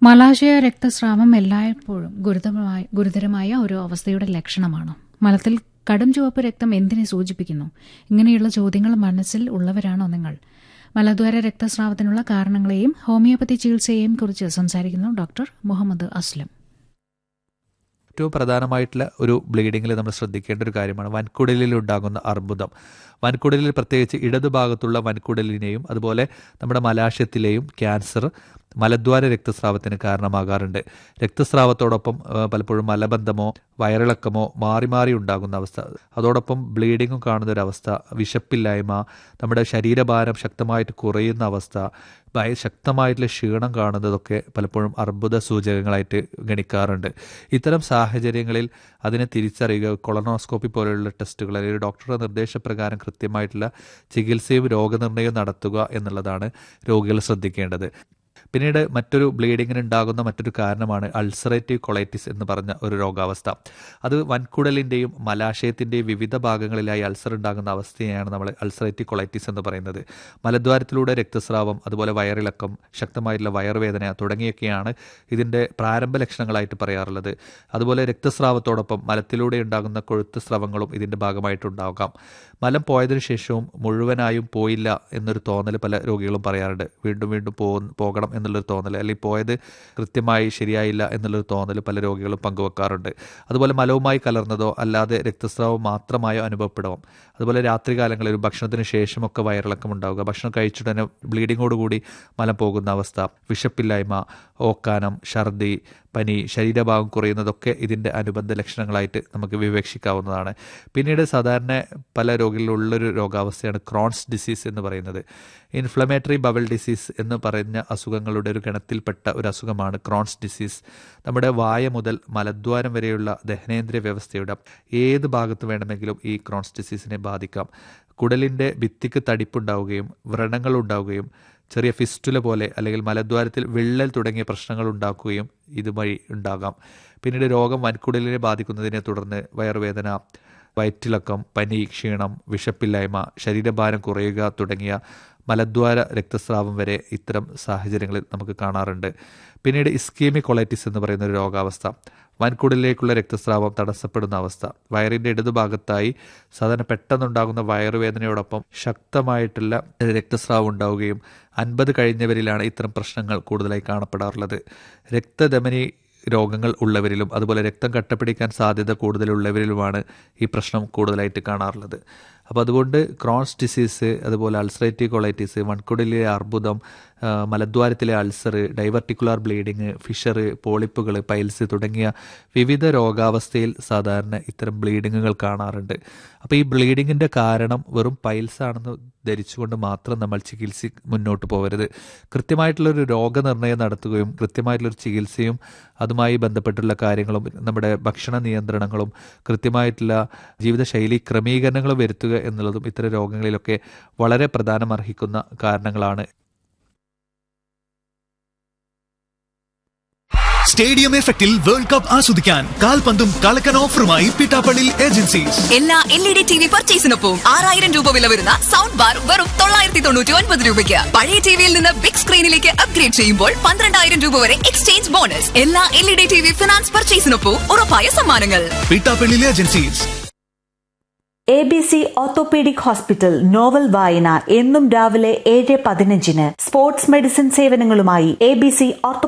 മലാശയ രക്തസ്രാവം എല്ലായ്പ്പോഴും ഗുരുതരമായ ഗുരുതരമായ ഒരു അവസ്ഥയുടെ ലക്ഷണമാണ് മലത്തിൽ കടും ചുവപ്പ് രക്തം എന്തിനെ സൂചിപ്പിക്കുന്നു ഇങ്ങനെയുള്ള ചോദ്യങ്ങൾ മനസ്സിൽ ഉള്ളവരാണോ നിങ്ങൾ മലദ്വാര രക്തസ്രാവത്തിനുള്ള കാരണങ്ങളെയും ഹോമിയോപ്പതി ചികിത്സയെയും കുറിച്ച് സംസാരിക്കുന്നു ഡോക്ടർ മുഹമ്മദ് അസ്ലം ഏറ്റവും പ്രധാനമായിട്ടുള്ള ഒരു ബ്ലീഡിങ്ങിൽ നമ്മൾ ശ്രദ്ധിക്കേണ്ട ഒരു കാര്യമാണ് വൻകുടലിൽ ഉണ്ടാകുന്ന അർബുദം വൻകുടലിൽ പ്രത്യേകിച്ച് ഇടതുഭാഗത്തുള്ള വൻകുടലിനെയും അതുപോലെ നമ്മുടെ മലാശയത്തിലെയും ക്യാൻസർ മലദ്വാര രക്തസ്രാവത്തിന് കാരണമാകാറുണ്ട് രക്തസ്രാവത്തോടൊപ്പം ആ, പലപ്പോഴും മലബന്ധമോ വയറിളക്കമോ മാറി മാറി ഉണ്ടാകുന്ന അവസ്ഥ അതോടൊപ്പം ബ്ലീഡിങ്ങും കാണുന്ന ഒരു അവസ്ഥ വിശപ്പില്ലായ്മ നമ്മുടെ ശരീരഭാരം ശക്തമായിട്ട് കുറയുന്ന അവസ്ഥ ഭയ ശക്തമായിട്ടുള്ള ക്ഷീണം കാണുന്നതൊക്കെ പലപ്പോഴും അർബുദ സൂചകങ്ങളായിട്ട് ഗണിക്കാറുണ്ട് ഇത്തരം സാഹചര്യങ്ങളിൽ അതിനെ തിരിച്ചറിയുക കൊളനോസ്കോപ്പി പോലെയുള്ള ടെസ്റ്റുകൾ അല്ലെങ്കിൽ ഡോക്ടറുടെ നിർദ്ദേശപ്രകാരം കൃത്യമായിട്ടുള്ള ചികിത്സയും രോഗനിർണയവും നടത്തുക എന്നുള്ളതാണ് രോഗികൾ ശ്രദ്ധിക്കേണ്ടത് പിന്നീട് മറ്റൊരു ബ്ലീഡിങ്ങിന് ഉണ്ടാകുന്ന മറ്റൊരു കാരണമാണ് അൾസറേറ്റീവ് കൊളൈറ്റിസ് എന്ന് പറഞ്ഞ ഒരു രോഗാവസ്ഥ അത് വൻകുടലിൻ്റെയും മലാശയത്തിൻ്റെയും വിവിധ ഭാഗങ്ങളിലായി അൾസർ ഉണ്ടാകുന്ന അവസ്ഥയാണ് നമ്മൾ അൾസറേറ്റീവ് കൊളൈറ്റിസ് എന്ന് പറയുന്നത് മലദ്വാരത്തിലൂടെ രക്തസ്രാവം അതുപോലെ വയറിളക്കം ശക്തമായിട്ടുള്ള വയറുവേദന തുടങ്ങിയൊക്കെയാണ് ഇതിൻ്റെ പ്രാരംഭ ലക്ഷണങ്ങളായിട്ട് പറയാറുള്ളത് അതുപോലെ രക്തസ്രാവത്തോടൊപ്പം മലത്തിലൂടെ ഉണ്ടാകുന്ന കൊഴുത്ത് സ്രവങ്ങളും ഇതിൻ്റെ ഭാഗമായിട്ടുണ്ടാകാം മലം പോയതിനു ശേഷവും മുഴുവനായും പോയില്ല എന്നൊരു തോന്നൽ പല രോഗികളും പറയാറുണ്ട് വീണ്ടും വീണ്ടും പോ പോകണം എന്നുള്ളൊരു തോന്നൽ അല്ലെങ്കിൽ പോയത് കൃത്യമായി ശരിയായില്ല എന്നുള്ളൊരു തോന്നൽ പല രോഗികളും പങ്കുവെക്കാറുണ്ട് അതുപോലെ മലവുമായി കലർന്നതോ അല്ലാതെ രക്തസ്രാവം മാത്രമായോ അനുഭവപ്പെടാം അതുപോലെ രാത്രികാലങ്ങളിൽ ഭക്ഷണത്തിന് ശേഷമൊക്കെ വയറിളക്കം ഉണ്ടാവുക ഭക്ഷണം കഴിച്ചിട്ട് ബ്ലീഡിങ്ങോടുകൂടി മലം പോകുന്ന അവസ്ഥ വിശപ്പില്ലായ്മ ഓക്കാനം ഛർദി പനി ശരീരഭാഗം കുറയുന്നതൊക്കെ ഇതിൻ്റെ അനുബന്ധ ലക്ഷണങ്ങളായിട്ട് നമുക്ക് വിവേക്ഷിക്കാവുന്നതാണ് പിന്നീട് സാധാരണ പല രോഗികളിലുള്ളൊരു രോഗാവസ്ഥയാണ് ക്രോൺസ് ഡിസീസ് എന്ന് പറയുന്നത് ഇൻഫ്ലമേറ്ററി ബവൽ ഡിസീസ് എന്ന് പറയുന്ന അസുഖങ്ങളുടെ ഒരു ഗണത്തിൽപ്പെട്ട ഒരു അസുഖമാണ് ക്രോൺസ് ഡിസീസ് നമ്മുടെ വായ മുതൽ മലദ്വാരം വരെയുള്ള ദഹനേന്ദ്രിയ വ്യവസ്ഥയുടെ ഏത് ഭാഗത്ത് വേണമെങ്കിലും ഈ ക്രോൺസ് ഡിസീസിനെ ബാധിക്കാം കുടലിൻ്റെ ഭിത്തിക്ക് തടിപ്പുണ്ടാവുകയും വ്രണങ്ങൾ ഉണ്ടാവുകയും ചെറിയ ഫിസ്റ്റുല പോലെ അല്ലെങ്കിൽ മലദ്വാരത്തിൽ വിള്ളൽ തുടങ്ങിയ പ്രശ്നങ്ങൾ ഉണ്ടാക്കുകയും ഇതുവഴി ഉണ്ടാകാം പിന്നീട് രോഗം വൻകുടലിനെ ബാധിക്കുന്നതിനെ തുടർന്ന് വയറുവേദന വയറ്റിളക്കം പനി ക്ഷീണം വിശപ്പില്ലായ്മ ശരീരഭാരം കുറയുക തുടങ്ങിയ മലദ്വാര രക്തസ്രാവം വരെ ഇത്തരം സാഹചര്യങ്ങളിൽ നമുക്ക് കാണാറുണ്ട് പിന്നീട് ഇസ്കീമി കൊളൈറ്റിസ് എന്ന് പറയുന്ന ഒരു രോഗാവസ്ഥ വൻകുടലിലേക്കുള്ള രക്തസ്രാവം തടസ്സപ്പെടുന്ന അവസ്ഥ വയറിന്റെ ഇടതുഭാഗത്തായി സാധാരണ പെട്ടെന്നുണ്ടാകുന്ന വയറുവേദനയോടൊപ്പം ശക്തമായിട്ടുള്ള രക്തസ്രാവം ഉണ്ടാവുകയും അൻപത് കഴിഞ്ഞവരിലാണ് ഇത്തരം പ്രശ്നങ്ങൾ കൂടുതലായി കാണപ്പെടാറുള്ളത് രക്തധമനി രോഗങ്ങൾ ഉള്ളവരിലും അതുപോലെ രക്തം കട്ടപ്പിടിക്കാൻ സാധ്യത കൂടുതലുള്ളവരിലുമാണ് ഈ പ്രശ്നം കൂടുതലായിട്ട് കാണാറുള്ളത് അപ്പോൾ അതുകൊണ്ട് ക്രോൺസ് ഡിസീസ് അതുപോലെ അൾസറേറ്റീവ് കൊളൈറ്റിസ് വൺകുടലിലെ അർബുദം ആ, മലദ്വാരത്തിലെ അൾസർ ഡൈവർട്ടിക്കുലാർ ബ്ലീഡിങ് ഫിഷർ പോളിപ്പുകൾ പൈൽസ് തുടങ്ങിയ വിവിധ രോഗാവസ്ഥയിൽ സാധാരണ ഇത്തരം ബ്ലീഡിങ്ങുകൾ കാണാറുണ്ട് അപ്പോൾ ഈ ബ്ലീഡിങ്ങിൻ്റെ കാരണം വെറും പൈൽസ് ആണെന്ന് ധരിച്ചുകൊണ്ട് മാത്രം നമ്മൾ ചികിത്സ മുന്നോട്ട് പോകരുത് കൃത്യമായിട്ടുള്ളൊരു രോഗനിർണയം നടത്തുകയും കൃത്യമായിട്ടുള്ളൊരു ചികിത്സയും അതുമായി ബന്ധപ്പെട്ടുള്ള കാര്യങ്ങളും നമ്മുടെ ഭക്ഷണ നിയന്ത്രണങ്ങളും കൃത്യമായിട്ടുള്ള ജീവിതശൈലി ക്രമീകരണങ്ങളും വരുത്തുക എന്നുള്ളതും ഇത്തരം രോഗങ്ങളിലൊക്കെ വളരെ പ്രധാനമർഹിക്കുന്ന കാരണങ്ങളാണ് സ്റ്റേഡിയം എഫക്റ്റിൽ വേൾഡ് കപ്പ് ആസ്വദിക്കാൻ കാൽപന്തും കളക്കൻ ഓഫറുമായി പിട്ടാപ്പള്ളി ഏജൻസീസ് എല്ലാ L E D T V പർച്ചേസിനൊപ്പം ആറായിരം രൂപ വില വരുന്ന സൗണ്ട് ബാർ വെറും തൊള്ളായിരത്തി തൊണ്ണൂറ്റി ഒൻപത് രൂപയ്ക്ക് പഴയ ടിവിയിൽ നിന്ന് ബിഗ് സ്ക്രീനിലേക്ക് അപ്ഗ്രേഡ് ചെയ്യുമ്പോൾ പന്ത്രണ്ടായിരം രൂപ വരെ എക്സ്ചേഞ്ച് ബോണസ് എല്ലാ L E D T V finance പർച്ചേസിനൊപ്പം ഉറപ്പായ സമ്മാനങ്ങൾ Pittappilly agencies A B C orthopaedic hospital novel വായന എന്നും രാവിലെ ഏഴ് പതിനഞ്ചിന് സ്പോർട്സ് മെഡിസിൻ സേവനങ്ങളുമായി എ ബി സി